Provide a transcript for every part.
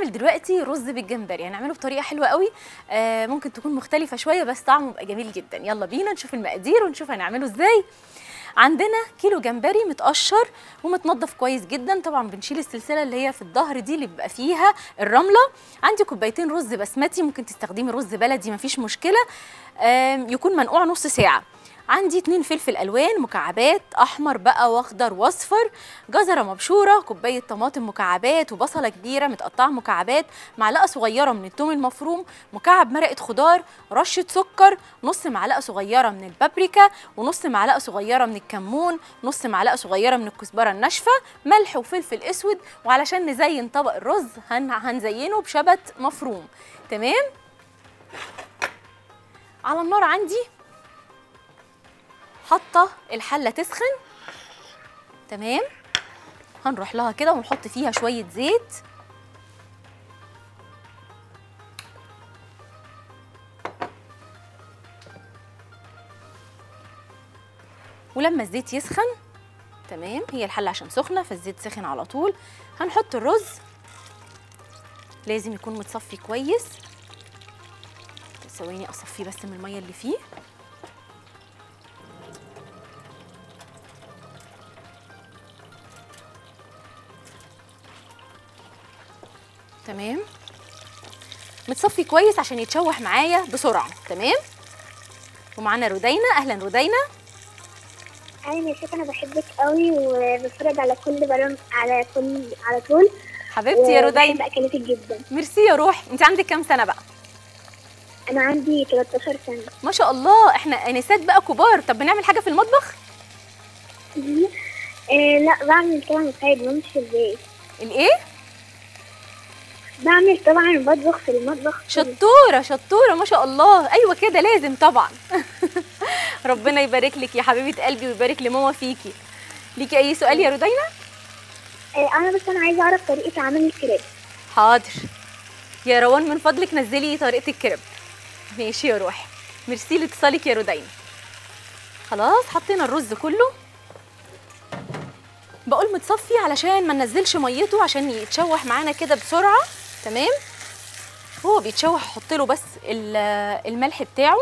هنعمل دلوقتي رز بالجمبري هنعمله بطريقه حلوه قوي آه ممكن تكون مختلفه شويه بس طعمه بيبقى جميل جدا يلا بينا نشوف المقادير ونشوف هنعمله ازاي عندنا كيلو جمبري متقشر ومتنضف كويس جدا طبعا بنشيل السلسله اللي هي في الظهر دي اللي بيبقى فيها الرمله عندي كوبايتين رز بسمتي ممكن تستخدمي رز بلدي مفيش مشكله آم، يكون منقوع نص ساعه عندي اتنين فلفل الوان مكعبات احمر بقى واخضر واصفر جزره مبشوره كوبايه طماطم مكعبات وبصله كبيره متقطعه مكعبات معلقه صغيره من الثوم المفروم مكعب مرقه خضار رشه سكر نص معلقه صغيره من البابريكا ونص معلقه صغيره من الكمون نص معلقه صغيره من الكزبره الناشفه ملح وفلفل اسود وعلشان نزين طبق الرز هن هنزينه بشبت مفروم تمام على النار عندي حاطه الحله تسخن تمام هنروح لها كده ونحط فيها شويه زيت ولما الزيت يسخن تمام هي الحله عشان سخنه فالزيت سخن على طول هنحط الرز لازم يكون متصفي كويس ثواني اصفيه بس من الميه اللي فيه تمام متصفي كويس عشان يتشوح معايا بسرعه تمام ومعانا رودينا اهلا رودينا انا يا شيخ انا بحبك قوي وبتفرج على كل برامج على كل على طول حبيبتي يا وبحب رودينا اكلاتك جدا ميرسي يا روحي انت عندك كام سنه بقى انا عندي 13 سنه ما شاء الله احنا انسات بقى كبار طب بنعمل حاجه في المطبخ آه لا بعمل طبعا مساعد مامتي في البيت الايه بعمل طبعا بطبخ في المطبخ شطوره شطوره ما شاء الله ايوه كده لازم طبعا ربنا يبارك لك يا حبيبه قلبي ويبارك لماما فيكي ليكي اي سؤال يا رودينا آه انا بس انا عايزه اعرف طريقه عمل الكريب حاضر يا روان من فضلك نزلي طريقه الكريب ماشي يا روحي ميرسي لاتصالك يا رودينا خلاص حطينا الرز كله بقول متصفي علشان ما ننزلش ميته عشان يتشوح معانا كده بسرعه تمام هو بيتشوح احط له بس ال- الملح بتاعه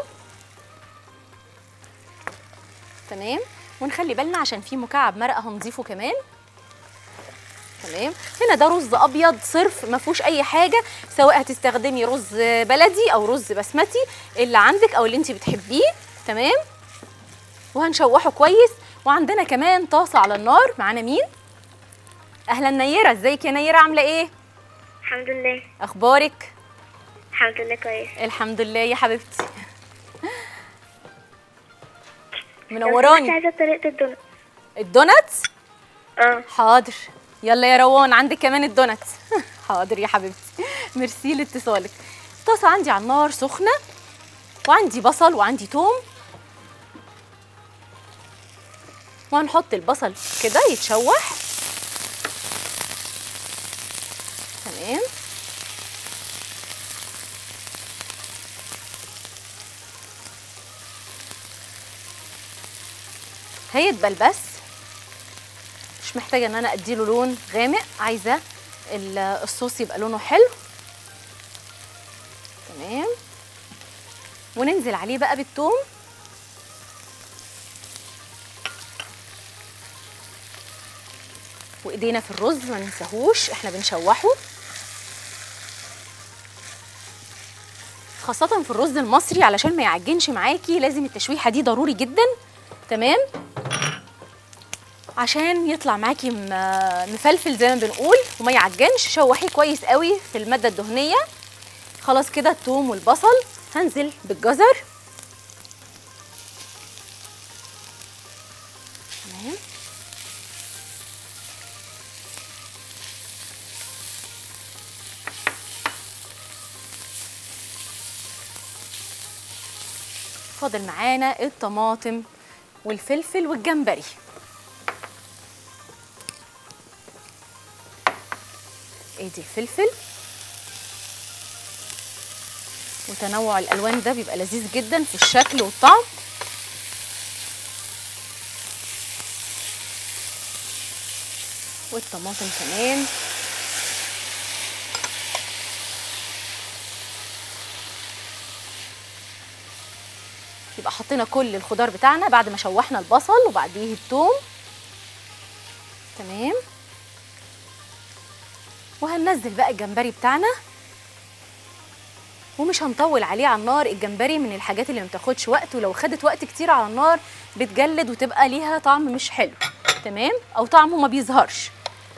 تمام ونخلي بالنا عشان في مكعب مرقه هنضيفه كمان تمام هنا ده رز ابيض صرف ما فيهوش اي حاجه سواء هتستخدمي رز بلدي او رز بسمتي اللي عندك او اللي انت بتحبيه تمام وهنشوحه كويس وعندنا كمان طاسه على النار معانا مين اهلا نيره ازيك يا نيره عامله ايه الحمد لله اخبارك الحمد لله كويس الحمد لله يا حبيبتي بس منوراني عايزه طريقه الدونت الدوناتس اه حاضر يلا يا روان عندك كمان الدونات حاضر يا حبيبتي ميرسي لاتصالك طاسه عندي على النار سخنه وعندي بصل وعندي توم وهنحط البصل كده يتشوح تمام هيدبل بس مش محتاجه ان انا اديله لون غامق عايزه ال- الصوص يبقى لونه حلو تمام وننزل عليه بقى بالثوم وايدينا في الرز ما ننساهوش احنا بنشوحه خاصة في الرز المصري علشان ما يعجنش معاكي لازم التشويحة دي ضروري جدا تمام عشان يطلع معاكي م- مفلفل زي ما بنقول وما يعجنش شوحيه كويس قوي في المادة الدهنية خلاص كده الثوم والبصل هنزل بالجزر تمام فاضل معانا الطماطم والفلفل والجمبري ادي الفلفل وتنوع الالوان ده بيبقى لذيذ جدا في الشكل والطعم والطماطم كمان يبقى حطينا كل الخضار بتاعنا بعد ما شوحنا البصل وبعديه الثوم تمام وهننزل بقى الجمبري بتاعنا ومش هنطول عليه على النار الجمبري من الحاجات اللي ما بتاخدش وقت ولو خدت وقت كتير على النار بتجلد وتبقى ليها طعم مش حلو تمام او طعمه ما بيظهرش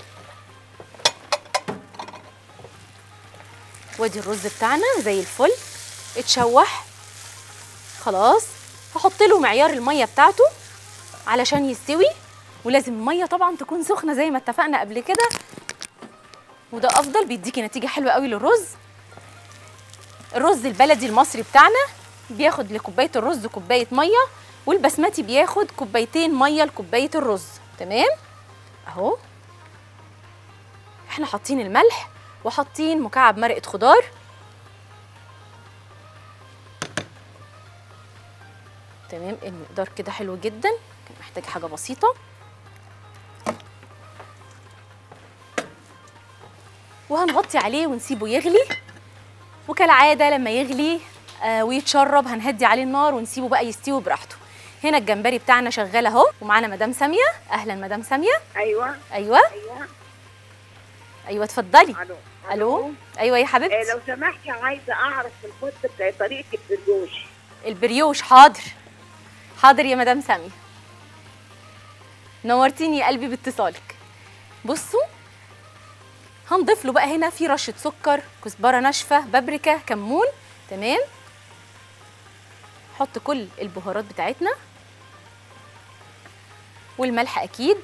وادي الرز بتاعنا زي الفل اتشوح خلاص هحط له معيار الميه بتاعته علشان يستوي ولازم الميه طبعا تكون سخنه زي ما اتفقنا قبل كده وده افضل بيديكي نتيجه حلوه قوي للرز الرز البلدي المصري بتاعنا بياخد لكوبايه الرز كوبايه ميه والبسمتي بياخد كوبايتين ميه لكوبايه الرز تمام اهو احنا حاطين الملح وحاطين مكعب مرقه خضار تمام المقدار كده حلو جدا كان محتاج حاجه بسيطه وهنغطي عليه ونسيبه يغلي وكالعاده لما يغلي آه ويتشرب هنهدي عليه النار ونسيبه بقى يستوي براحته هنا الجمبري بتاعنا شغال اهو ومعانا مدام ساميه اهلا مدام ساميه ايوه ايوه ايوه ايوه اتفضلي الو الو ايوه يا آه حبيبتي لو سمحتي عايزه اعرف الخط بتاع طريقه البرجوش البريوش حاضر حاضر يا مدام سامية نورتيني يا قلبي باتصالك بصوا هنضيف له بقى هنا في رشة سكر كزبرة ناشفة بابريكا كمون تمام حط كل البهارات بتاعتنا والملح أكيد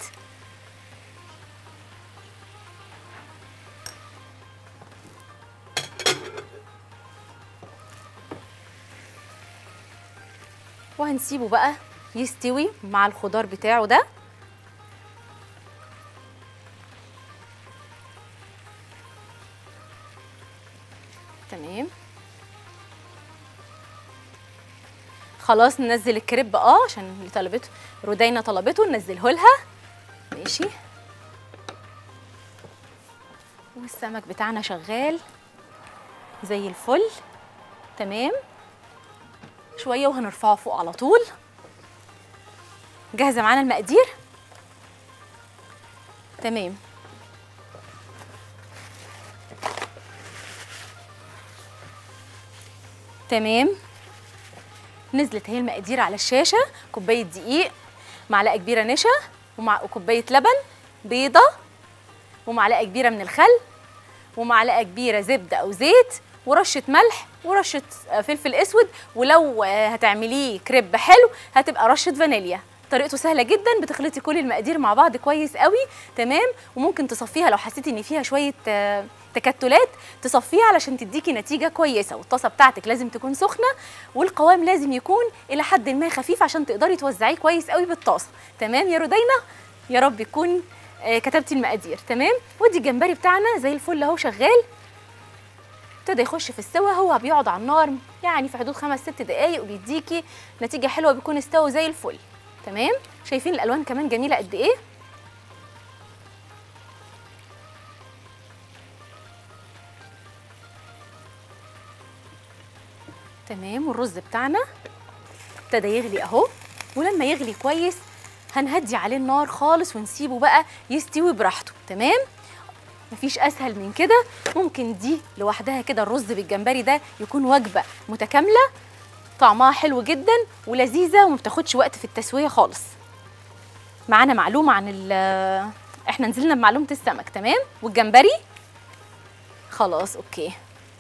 وهنسيبه بقى يستوي مع الخضار بتاعه ده تمام خلاص ننزل الكريب اه عشان اللي طلبته رودينا طلبته ننزله لها ماشي والسمك بتاعنا شغال زي الفل تمام شويه وهنرفعه فوق على طول جاهزه معانا المقادير تمام تمام نزلت اهي المقادير على الشاشه كوبايه دقيق معلقه كبيره نشا ومع وكوبايه لبن بيضه ومعلقه كبيره من الخل ومعلقه كبيره زبده او زيت ورشه ملح ورشه فلفل اسود ولو هتعمليه كريب حلو هتبقى رشه فانيليا طريقته سهله جدا بتخلطي كل المقادير مع بعض كويس قوي تمام وممكن تصفيها لو حسيتي ان فيها شويه آه، تكتلات تصفيها علشان تديكي نتيجه كويسه والطاسه بتاعتك لازم تكون سخنه والقوام لازم يكون الى حد ما خفيف عشان تقدري توزعيه كويس قوي بالطاسه تمام يا رودينا يا رب يكون آه، كتبتي المقادير تمام ودي الجمبري بتاعنا زي الفل اهو شغال ابتدى يخش في السوا هو بيقعد على النار يعني في حدود خمس ست دقايق وبيديكي نتيجه حلوه بيكون استوى زي الفل تمام شايفين الالوان كمان جميله قد ايه تمام والرز بتاعنا ابتدى يغلي اهو ولما يغلي كويس هنهدي عليه النار خالص ونسيبه بقى يستوي براحته تمام مفيش اسهل من كده ممكن دي لوحدها كده الرز بالجمبري ده يكون وجبه متكامله طعمها حلو جدا ولذيذه وما بتاخدش وقت في التسويه خالص معانا معلومه عن ال احنا نزلنا بمعلومه السمك تمام والجمبري خلاص اوكي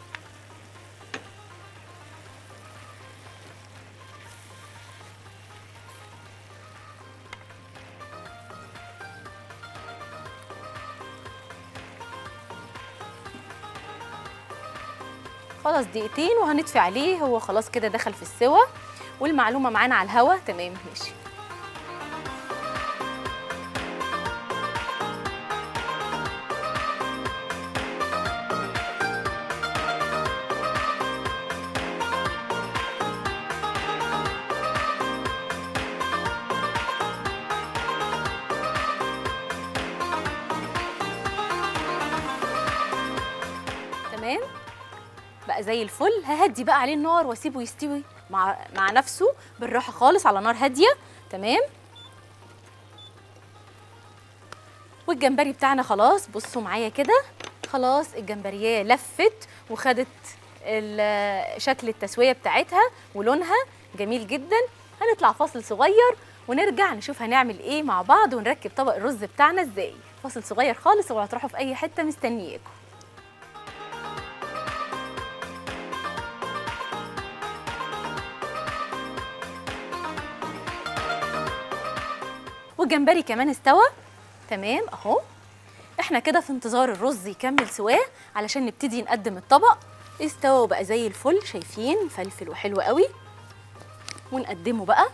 خلاص دقيقتين وهنطفي عليه هو خلاص كده دخل في السوا والمعلومه معانا على الهوا تمام ماشي تمام بقى زي الفل ههدي بقى عليه النار واسيبه يستوي مع مع نفسه بالراحه خالص على نار هاديه تمام والجمبري بتاعنا خلاص بصوا معايا كده خلاص الجمبريه لفت وخدت ال- شكل التسويه بتاعتها ولونها جميل جدا هنطلع فاصل صغير ونرجع نشوف هنعمل ايه مع بعض ونركب طبق الرز بتاعنا ازاي فاصل صغير خالص ولا هتروحوا في اي حته مستنياكم والجمبري كمان استوى تمام اهو احنا كده في انتظار الرز يكمل سواه علشان نبتدي نقدم الطبق استوى وبقى زي الفل شايفين فلفل وحلو قوي ونقدمه بقى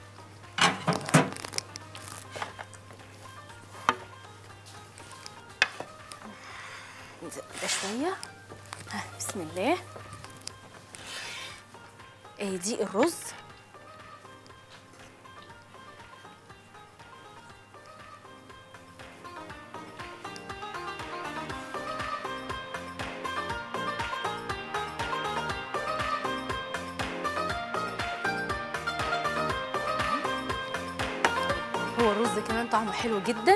نزق ده شويه ها بسم الله ايه دي الرز هو الرز كمان طعمه حلو جدا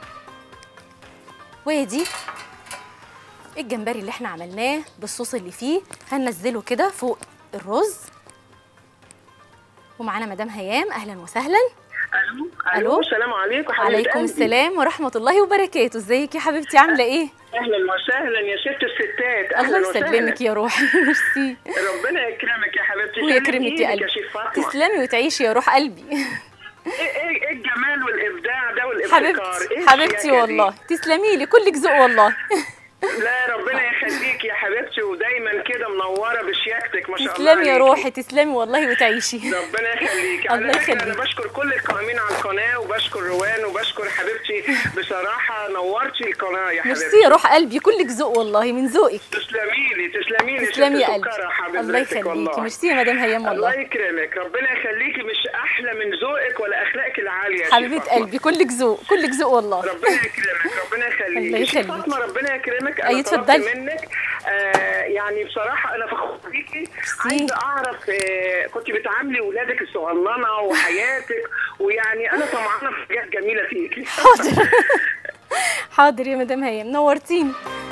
ودي الجمبري اللي احنا عملناه بالصوص اللي فيه هننزله كده فوق الرز ومعانا مدام هيام اهلا وسهلا الو ألو؟ الو السلام عليكم حبيبه عليكم قلبي. السلام ورحمه الله وبركاته ازيك يا حبيبتي عامله ايه اهلا وسهلا يا ست الستات اهلا الله وسهلا يسلمك يا روحي ميرسي ربنا يكرمك يا حبيبتي ويكرمك سلم يا إيدك قلبي يا شيخ فاطمه تسلمي وتعيشي يا روح قلبي ايه ايه إيه الجمال والابداع ده والابتكار حبيبتي إيه حبيبتي الشياكة دي؟ والله تسلمي لي كلك ذوق والله لا ربنا يخليك يا حبيبتي ودايما كده منوره بشياكتك ما شاء الله تسلمي يا عليكي. روحي تسلمي والله وتعيشي ربنا يخليك الله على فكره يخليك. انا بشكر كل القائمين على القناه وبشكر روان وبشكر حبيبتي بصراحه نورتي القناه يا ميرسي حبيبتي يا روح قلبي كلك ذوق والله من ذوقك تسلمي لي تسلمي لي تسلمي يا ست قلبي سكرة حبيبتك الله يخليكي والله. ميرسي يا مدام هيام الله والله يكرمك ربنا يخليكي مش احلى من ذوقك ولا اخلاقك العاليه يا شيخ حبيبه فاطمة. قلبي كلك ذوق كلك ذوق والله ربنا يكرمك ربنا يخليك الله يا شيخ يخليك. فاطمه ربنا يكرمك أي انا طلبت اتفضلي. منك آه يعني بصراحه انا فخوره بيكي عايزه اعرف آه كنت بتعاملي ولادك الصغننه وحياتك ويعني انا طمعانه في حاجات جميله فيكي حاضر حاضر يا مدام هيام نورتيني